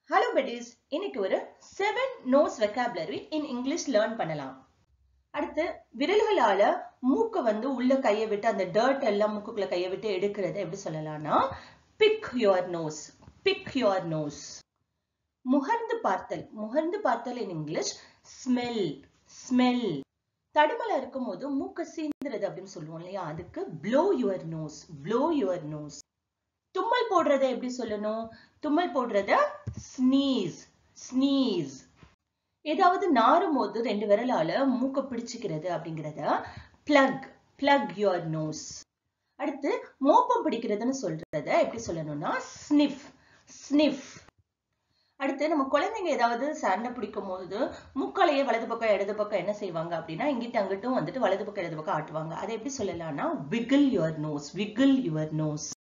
hello buddies இன்னைக்கு ஒரு seven nose vocabulary in English learn பண்ணலாம் அடுத்து விரல்களால மூக்க வந்து உள்ள கையை விட்டு அந்த டர்ட் எல்லாம் மூக்குக்குள்ள கையை விட்டு எடுக்கிறது எப்படி சொல்லலாம்னா pick your nose pick your nose முகர்ந்து பார்த்தல் முகர்ந்து பார்த்தல் இன் இங்கிலீஷ் ஸ்மெல் ஸ்மெல் தடுமலா இருக்கும் போது மூக்க சீந்துறது அப்படின்னு சொல்லுவோம் இல்லையா அதுக்கு blow your nose blow your nose தும்மல் போடுறத எப்படி சொல்லணும் தும்மல் போடுறத ஸ்னீஸ் ஸ்னீஸ் ஏதாவது நாரும் போது ரெண்டு விரலால மூக்க பிடிச்சுக்கிறது அப்படிங்கிறத பிளக் பிளக் யுவர் நோஸ் அடுத்து மோப்பம் பிடிக்கிறதுன்னு சொல்றத எப்படி சொல்லணும்னா ஸ்னிஃப் ஸ்னிஃப் அடுத்து நம்ம குழந்தைங்க ஏதாவது சண்டை பிடிக்கும் போது மூக்காலையே வலது பக்கம் இடது பக்கம் என்ன செய்வாங்க அப்படின்னா இங்கிட்ட அங்கிட்டும் வந்துட்டு வலது பக்கம் இடது பக்கம் ஆட்டுவாங்க அதை எப்படி சொல்லலாம்னா wiggle your nose wiggle your nose